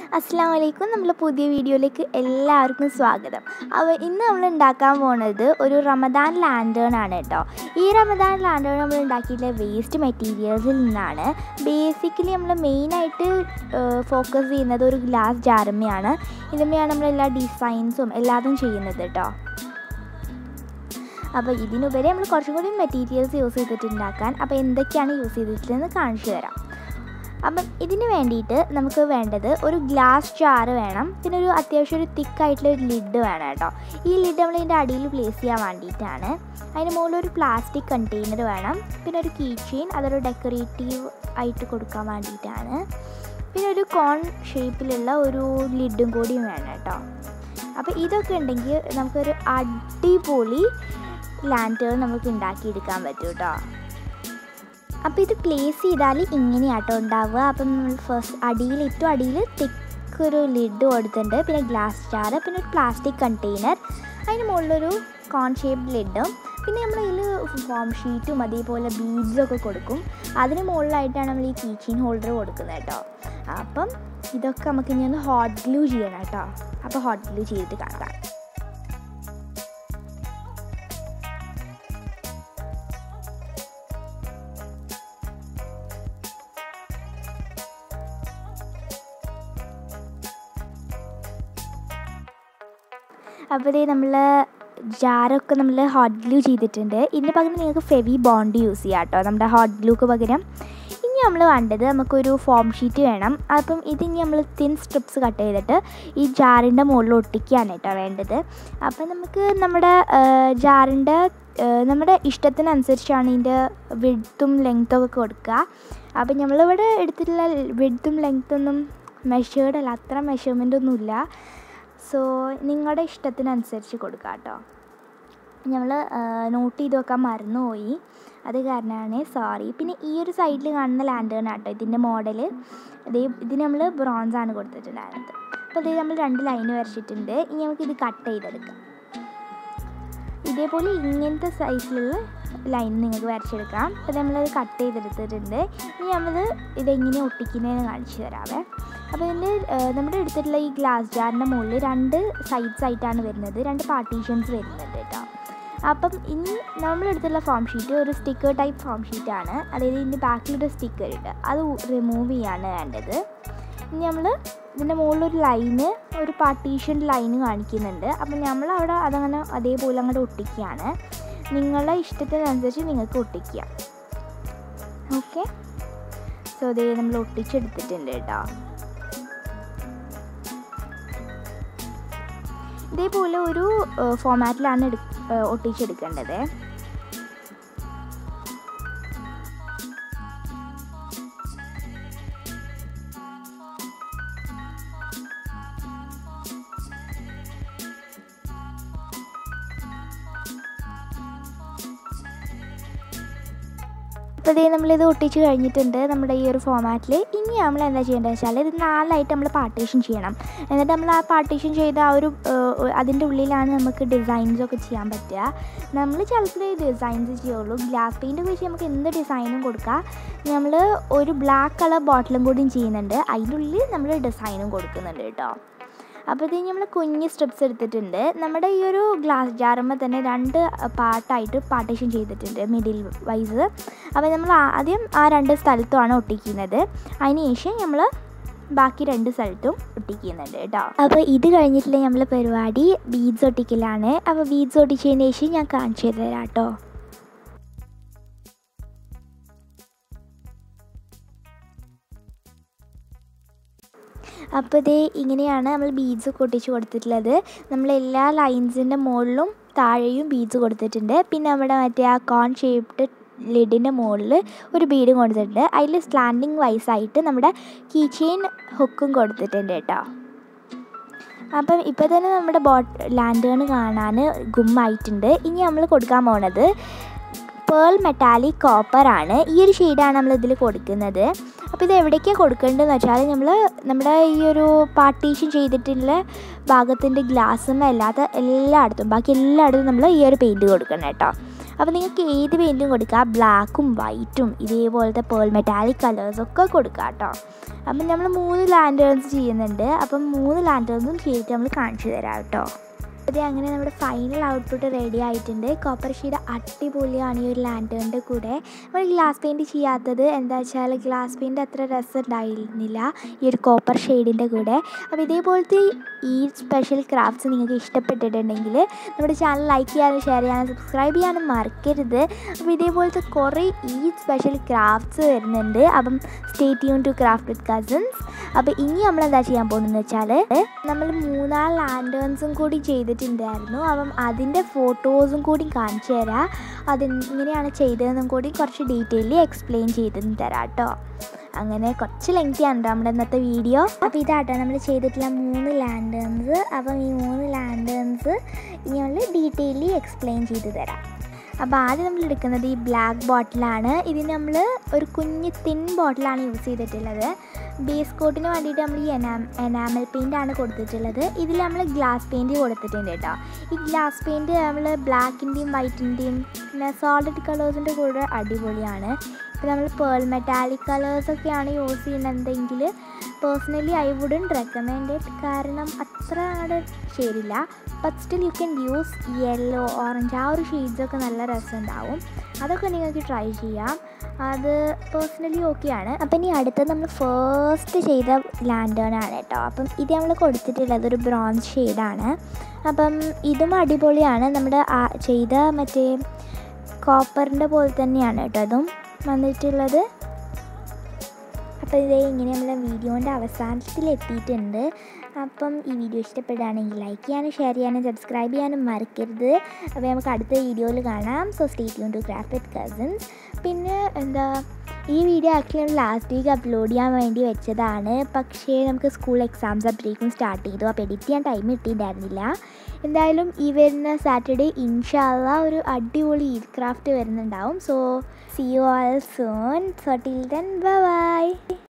അസ്സാം വലൈക്കും നമ്മൾ പുതിയ വീഡിയോയിലേക്ക് എല്ലാവർക്കും സ്വാഗതം അപ്പോൾ ഇന്ന് നമ്മൾ ഉണ്ടാക്കാൻ പോണത് ഒരു റമദാൻ ലാൻഡേൺ ആണ് കേട്ടോ ഈ റമദാൻ ലാൻഡേൺ നമ്മൾ ഉണ്ടാക്കിയിട്ടുള്ള വേസ്റ്റ് മെറ്റീരിയൽസിൽ നിന്നാണ് ബേസിക്കലി നമ്മൾ മെയിനായിട്ട് ഫോക്കസ് ചെയ്യുന്നത് ഒരു ഗ്ലാസ് ജാർമയാണ് ഇതുമ്മയാണ് നമ്മൾ എല്ലാ ഡിസൈൻസും എല്ലാതും ചെയ്യുന്നത് കേട്ടോ അപ്പോൾ ഇതിനുപരി നമ്മൾ കുറച്ചും കൂടി മെറ്റീരിയൽസ് യൂസ് ചെയ്തിട്ട് ഉണ്ടാക്കാൻ അപ്പോൾ എന്തൊക്കെയാണ് യൂസ് ചെയ്തിട്ടുള്ളതെന്ന് കാണിച്ചു തരാം അപ്പം ഇതിന് വേണ്ടിയിട്ട് നമുക്ക് വേണ്ടത് ഒരു ഗ്ലാസ് ജാറ് വേണം പിന്നെ ഒരു അത്യാവശ്യം ഒരു തിക്കായിട്ടുള്ള ഒരു ലിഡ് വേണം കേട്ടോ ഈ ലിഡ് നമ്മൾ ഇതിൻ്റെ അടിയിൽ പ്ലേസ് ചെയ്യാൻ വേണ്ടിയിട്ടാണ് അതിന് മുകളിൽ ഒരു പ്ലാസ്റ്റിക് കണ്ടെയ്നർ വേണം പിന്നെ ഒരു കീ ചെയിൻ അതൊരു ഡെക്കറേറ്റീവ് ആയിട്ട് കൊടുക്കാൻ വേണ്ടിയിട്ടാണ് പിന്നെ ഒരു കോൺ ഷേപ്പിലുള്ള ഒരു ലിഡും കൂടിയും വേണം കേട്ടോ അപ്പോൾ ഇതൊക്കെ ഉണ്ടെങ്കിൽ നമുക്കൊരു അടിപൊളി ലാൻറ്റേൺ നമുക്ക് ഉണ്ടാക്കിയെടുക്കാൻ പറ്റും കേട്ടോ അപ്പോൾ ഇത് പ്ലേസ് ചെയ്താൽ ഇങ്ങനെയാട്ടോ ഉണ്ടാവുക അപ്പം നമ്മൾ ഫസ്റ്റ് അടിയിൽ ഏറ്റവും അടിയിൽ തിക്ക് ഒരു ലിഡ് കൊടുത്തിട്ടുണ്ട് പിന്നെ ഗ്ലാസ് ജാറ് പിന്നെ ഒരു പ്ലാസ്റ്റിക് കണ്ടെയ്നർ അതിന് മുകളിലൊരു കോൺ ഷേപ്ഡ് ലിഡും പിന്നെ നമ്മൾ ഇതിൽ ഫോം ഷീറ്റും അതേപോലെ ബീഡ്സും ഒക്കെ കൊടുക്കും അതിന് മുകളിലായിട്ടാണ് നമ്മൾ ഈ കീച്ചിൻ ഹോൾഡർ കൊടുക്കുന്നത് കേട്ടോ അപ്പം ഇതൊക്കെ നമുക്ക് ഇനി ഒന്ന് ഹോട്ട് ഗ്ലൂ ചെയ്യണം കേട്ടോ അപ്പോൾ ഹോട്ട് ഗ്ലൂ ചെയ്തിട്ട് കാണാം അപ്പോൾ ഇതേ നമ്മൾ ജാറൊക്കെ നമ്മൾ ഹോട്ട് ഗ്ലൂ ചെയ്തിട്ടുണ്ട് ഇതിന് പകരം നിങ്ങൾക്ക് ഫെവി ബോണ്ട് യൂസ് ചെയ്യാം കേട്ടോ നമ്മുടെ ഹോട്ട് ഗ്ലൂക്ക് പകരം ഇനി നമ്മൾ വേണ്ടത് നമുക്കൊരു ഫോം ഷീറ്റ് വേണം അപ്പം ഇതിനി നമ്മൾ തിൻ സ്ട്രിപ്സ് കട്ട് ചെയ്തിട്ട് ഈ ജാറിൻ്റെ മുകളിൽ ഒട്ടിക്കുകയാണ് കേട്ടോ വേണ്ടത് അപ്പം നമുക്ക് നമ്മുടെ ജാറിൻ്റെ നമ്മുടെ ഇഷ്ടത്തിനനുസരിച്ചാണ് ഇതിൻ്റെ വിഡ്ത്തും ലെങ്ത്തും ഒക്കെ കൊടുക്കുക അപ്പം നമ്മളിവിടെ എടുത്തിട്ടുള്ള വിഡ്ത്തും ലെങ്ത്തൊന്നും മെഷേർഡ് അല്ല അത്ര മെഷർമെൻ്റ് ഒന്നുമില്ല സോ നിങ്ങളുടെ ഇഷ്ടത്തിനനുസരിച്ച് കൊടുക്കുക കേട്ടോ നമ്മൾ നോട്ട് ചെയ്ത് വെക്കാൻ മറന്നുപോയി അത് കാരണമാണ് സോറി പിന്നെ ഈ ഒരു സൈഡിൽ കാണുന്ന ലാൻഡേൺ ആട്ടോ ഇതിൻ്റെ മോഡൽ ഇതേ ഇതിന് നമ്മൾ ബ്രോൺസ് ആണ് കൊടുത്തിട്ടുണ്ടായിരുന്നത് അപ്പോൾ ഇത് നമ്മൾ രണ്ട് ലൈൻ വരച്ചിട്ടുണ്ട് ഇനി നമുക്കിത് കട്ട് ചെയ്തെടുക്കാം ഇതേപോലെ ഇങ്ങനത്തെ സൈസിലുള്ള ലൈൻ നിങ്ങൾക്ക് വരച്ചെടുക്കാം അപ്പോൾ നമ്മളത് കട്ട് ചെയ്തെടുത്തിട്ടുണ്ട് ഇനി നമ്മൾ ഇതെങ്ങനെ ഒട്ടിക്കുന്നതെന്ന് കാണിച്ചു തരാവേ അപ്പോൾ ഇതിൻ്റെ നമ്മുടെ എടുത്തിട്ടുള്ള ഈ ഗ്ലാസ് ജാറിൻ്റെ മുകളിൽ രണ്ട് സൈഡ്സ് ആയിട്ടാണ് വരുന്നത് രണ്ട് പാർട്ടീഷൻസ് വരുന്നുണ്ട് കേട്ടോ അപ്പം ഇനി നമ്മളെടുത്തുള്ള ഫോം ഷീറ്റ് ഒരു സ്റ്റിക്കർ ടൈപ്പ് ഫോം ഷീറ്റാണ് അതായത് ഇതിൻ്റെ ബാക്കിലൊരു സ്റ്റിക്കർ ഇട്ട് അത് റിമൂവ് ചെയ്യാണ് വേണ്ടത് ഇനി നമ്മൾ ഇതിൻ്റെ മുകളിലൊരു ലൈന് ഒരു പാർട്ടീഷൻ ലൈന് കാണിക്കുന്നുണ്ട് അപ്പം നമ്മൾ അവിടെ അതങ്ങനെ അതേപോലെ അങ്ങോട്ട് ഒട്ടിക്കുകയാണ് നിങ്ങളുടെ ഇഷ്ടത്തിനനുസരിച്ച് നിങ്ങൾക്ക് ഒട്ടിക്കാം ഓക്കെ സോ ഇതേ നമ്മൾ ഒട്ടിച്ചെടുത്തിട്ടുണ്ട് കേട്ടോ ഇതേപോലെ ഒരു ഫോമാറ്റിലാണ് എടു ഒട്ടിച്ചെടുക്കേണ്ടത് അപ്പോൾ ഇതേ നമ്മളിത് ഒട്ടിച്ച് കഴിഞ്ഞിട്ടുണ്ട് നമ്മുടെ ഈ ഒരു ഫോമാറ്റിൽ ഇനി നമ്മൾ എന്താ ചെയ്യേണ്ടത് വെച്ചാൽ ഇത് നാലായിട്ട് നമ്മൾ പാർട്ടീഷൻ ചെയ്യണം എന്നിട്ട് നമ്മൾ ആ പാർട്ടീഷൻ ചെയ്ത ആ ഒരു അതിൻ്റെ ഉള്ളിലാണ് നമുക്ക് ഡിസൈൻസ് ഒക്കെ ചെയ്യാൻ പറ്റുക നമ്മൾ ചിലപ്പോൾ ഡിസൈൻസ് ചെയ്യുള്ളൂ ഗ്ലാസ് പെയിൻ്റ് ഒക്കെ വെച്ച് നമുക്ക് എന്ത് ഡിസൈനും കൊടുക്കാം നമ്മൾ ഒരു ബ്ലാക്ക് കളർ ബോട്ടിലും കൂടിയും ചെയ്യുന്നുണ്ട് അതിൻ്റെ ഉള്ളിൽ നമ്മൾ ഡിസൈനും കൊടുക്കുന്നുണ്ട് കേട്ടോ അപ്പോഴത്തേക്ക് നമ്മൾ കുഞ്ഞ് സ്ട്രിപ്സ് എടുത്തിട്ടുണ്ട് നമ്മുടെ ഈ ഒരു ഗ്ലാസ് ജാറുമ്പോൾ തന്നെ രണ്ട് പാർട്ടായിട്ട് പാർട്ടീഷൻ ചെയ്തിട്ടുണ്ട് മിഡിൽ വൈസ് അപ്പോൾ നമ്മൾ ആദ്യം ആ രണ്ട് സ്ഥലത്തുമാണ് ഒട്ടിക്കുന്നത് അതിന് ശേഷം നമ്മൾ ബാക്കി രണ്ട് സ്ഥലത്തും ഒട്ടിക്കുന്നുണ്ട് കേട്ടോ അപ്പോൾ ഇത് കഴിഞ്ഞിട്ടുള്ള നമ്മൾ പരിപാടി ബീഡ്സ് ഒട്ടിക്കലാണ് അപ്പോൾ ബീഡ്സ് ഒട്ടിച്ചതിന് ശേഷം ഞാൻ കാണിച്ചു തരാം കേട്ടോ അപ്പോൾ ഇതേ ഇങ്ങനെയാണ് നമ്മൾ ബീഡ്സ് ഒട്ടിച്ച് കൊടുത്തിട്ടുള്ളത് നമ്മൾ എല്ലാ ലൈൻസിൻ്റെ മുകളിലും താഴെയും ബീഡ്സ് കൊടുത്തിട്ടുണ്ട് പിന്നെ നമ്മുടെ മറ്റേ ആ കോൺ ഷേപ്ഡ് ലിഡിൻ്റെ മുകളിൽ ഒരു ബീഡും കൊടുത്തിട്ടുണ്ട് അതിൽ സ്ലാൻഡിങ് വൈസായിട്ട് നമ്മുടെ കീ ചെയിൻ ഹുക്കും കൊടുത്തിട്ടുണ്ട് കേട്ടോ അപ്പം ഇപ്പോൾ തന്നെ നമ്മുടെ ബോട്ട് ലാൻഡേൺ കാണാൻ ഗുമ്മായിട്ടുണ്ട് ഇനി നമ്മൾ കൊടുക്കാൻ പോണത് പേൾ മെറ്റാലിക് കോപ്പർ ആണ് ഈ ഒരു ഷെയ്ഡാണ് നമ്മൾ ഇതിൽ കൊടുക്കുന്നത് അപ്പോൾ ഇത് എവിടേക്കാണ് കൊടുക്കേണ്ടതെന്ന് വെച്ചാൽ നമ്മൾ നമ്മുടെ ഈ ഒരു പാർട്ടീഷൻ ചെയ്തിട്ടുള്ള ഭാഗത്തിൻ്റെ ഗ്ലാസ്സും അല്ലാത്ത എല്ലായിടത്തും ബാക്കി എല്ലായിടത്തും നമ്മൾ ഈ ഒരു പെയിൻറ്റ് കൊടുക്കണം കേട്ടോ അപ്പോൾ നിങ്ങൾക്ക് ഏത് പെയിൻറ്റും കൊടുക്കുക ബ്ലാക്കും വൈറ്റും ഇതേപോലത്തെ പേൾ മെറ്റാലിക് കളേഴ്സൊക്കെ കൊടുക്കുക കേട്ടോ അപ്പം നമ്മൾ മൂന്ന് ലാൻഡേൺസ് ചെയ്യുന്നുണ്ട് അപ്പം മൂന്ന് ലാൻഡേൺസും ചെയ്തിട്ട് നമ്മൾ കാണിച്ചു തരാം കേട്ടോ അതെ അങ്ങനെ നമ്മുടെ ഫൈനൽ ഔട്ട്പുട്ട് റെഡി ആയിട്ടുണ്ട് കോപ്പർ ഷീഡ് അടിപൊളിയാണ് ഈ ഒരു ലാൻഡേണിൻ്റെ കൂടെ നമ്മൾ ഗ്ലാസ് പെയിൻറ്റ് ചെയ്യാത്തത് എന്താ വെച്ചാൽ ഗ്ലാസ് പെയിൻറ്റ് അത്ര രസം ഉണ്ടായിരുന്നില്ല ഈ ഒരു കോപ്പർ ഷെയ്ഡിൻ്റെ കൂടെ അപ്പോൾ ഇതേപോലത്തെ ഈ സ്പെഷ്യൽ ക്രാഫ്റ്റ്സ് നിങ്ങൾക്ക് ഇഷ്ടപ്പെട്ടിട്ടുണ്ടെങ്കിൽ നമ്മുടെ ചാനൽ ലൈക്ക് ചെയ്യാനും ഷെയർ ചെയ്യാനും സബ്സ്ക്രൈബ് ചെയ്യാനും മറക്കരുത് അപ്പോൾ ഇതേപോലത്തെ കുറേ ഈ സ്പെഷ്യൽ ക്രാഫ്റ്റ്സ് വരുന്നുണ്ട് അപ്പം stay tune to craft with cousins അപ്പോൾ ഇനി നമ്മൾ എന്താ ചെയ്യാൻ പോകുന്നതെന്ന് വെച്ചാൽ നമ്മൾ മൂന്നാല് ലാൻഡേൺസും കൂടി ചെയ്തിട്ടുണ്ടായിരുന്നു അപ്പം അതിൻ്റെ ഫോട്ടോസും കൂടി കാണിച്ചു തരാം അതെങ്ങനെയാണ് ചെയ്തതെന്നും കൂടി കുറച്ച് ഡീറ്റെയിലി എക്സ്പ്ലെയിൻ ചെയ്തു തരാം കേട്ടോ അങ്ങനെ കുറച്ച് ലെങ്തി ആണ് കേട്ടോ നമ്മുടെ ഇന്നത്തെ വീഡിയോ അപ്പോൾ ഇതാട്ടോ നമ്മൾ ചെയ്തിട്ടുള്ള മൂന്ന് ലാൻഡേൺസ് അപ്പം ഈ മൂന്ന് ലാൻഡേൺസ് ഇനി നമ്മൾ ഡീറ്റെയിലി എക്സ്പ്ലെയിൻ ചെയ്ത് തരാം അപ്പോൾ ആദ്യം നമ്മൾ എടുക്കുന്നത് ഈ ബ്ലാക്ക് ബോട്ടിലാണ് ഇതിന് നമ്മൾ ഒരു കുഞ്ഞ് തിൻ ബോട്ടിലാണ് യൂസ് ചെയ്തിട്ടുള്ളത് ബേസ് കോട്ടിന് വേണ്ടിയിട്ട് നമ്മൾ ഈ എനാ എനാമൽ പെയിൻ്റ് ആണ് കൊടുത്തിട്ടുള്ളത് ഇതിൽ നമ്മൾ ഗ്ലാസ് പെയിൻറ്റ് കൊടുത്തിട്ടുണ്ട് കേട്ടോ ഈ ഗ്ലാസ് പെയിൻറ്റ് നമ്മൾ ബ്ലാക്കിൻ്റെയും വൈറ്റിൻ്റെയും പിന്നെ സോളിഡ് കളേഴ്സിൻ്റെ കൂടെ അടിപൊളിയാണ് ഇപ്പോൾ നമ്മൾ പേൾ മെറ്റാലിക് കളേഴ്സൊക്കെയാണ് യൂസ് ചെയ്യുന്നതെങ്കിൽ personally I wouldn't recommend it കാരണം അത്ര അങ്ങോട്ട് ശരിയില്ല but still you can use yellow orange ആ ഒരു ഷെയ്ഡ്സൊക്കെ നല്ല രസമുണ്ടാവും അതൊക്കെ നിങ്ങൾക്ക് ട്രൈ ചെയ്യാം അത് പേഴ്സണലി ഓക്കെയാണ് അപ്പം ഇനി അടുത്തത് നമ്മൾ ഫസ്റ്റ് ചെയ്ത ലാൻഡേൺ ആണ് കേട്ടോ അപ്പം ഇത് നമ്മൾ കൊടുത്തിട്ടുള്ളത് ഒരു ബ്രോൺസ് ഷെയ്ഡാണ് അപ്പം ഇതും അടിപൊളിയാണ് നമ്മുടെ ആ ചെയ്ത മറ്റേ കോപ്പറിൻ്റെ പോലെ തന്നെയാണ് കേട്ടോ അതും വന്നിട്ടുള്ളത് അപ്പോൾ ഇതേ ഇങ്ങനെ നമ്മൾ വീഡിയോൻ്റെ അവസാനത്തിൽ എത്തിയിട്ടുണ്ട് അപ്പം ഈ വീഡിയോ ഇഷ്ടപ്പെടുകയാണെങ്കിൽ ലൈക്ക് ചെയ്യാനും ഷെയർ ചെയ്യാനും സബ്സ്ക്രൈബ് ചെയ്യാനും മറക്കരുത് അപ്പോൾ നമുക്ക് അടുത്ത വീഡിയോയിൽ കാണാം so stay tune to craft with cousins പിന്നെ എന്താ ഈ വീഡിയോ ആക്ച്വലി നമ്മൾ ലാസ്റ്റ് വീക്ക് അപ്ലോഡ് ചെയ്യാൻ വേണ്ടി വെച്ചതാണ് പക്ഷേ നമുക്ക് സ്കൂൾ എക്സാംസ് അപ്പോഴേക്കും സ്റ്റാർട്ട് ചെയ്തു അപ്പോൾ എഡിറ്റ് ചെയ്യാൻ ടൈം കിട്ടിയിട്ടുണ്ടായിരുന്നില്ല എന്തായാലും ഈ വരുന്ന സാറ്റർഡേ ഇൻഷാല്ല ഒരു അടിപൊളി ഈദ് ക്രാഫ്റ്റ് വരുന്നുണ്ടാവും so see you all soon so till then by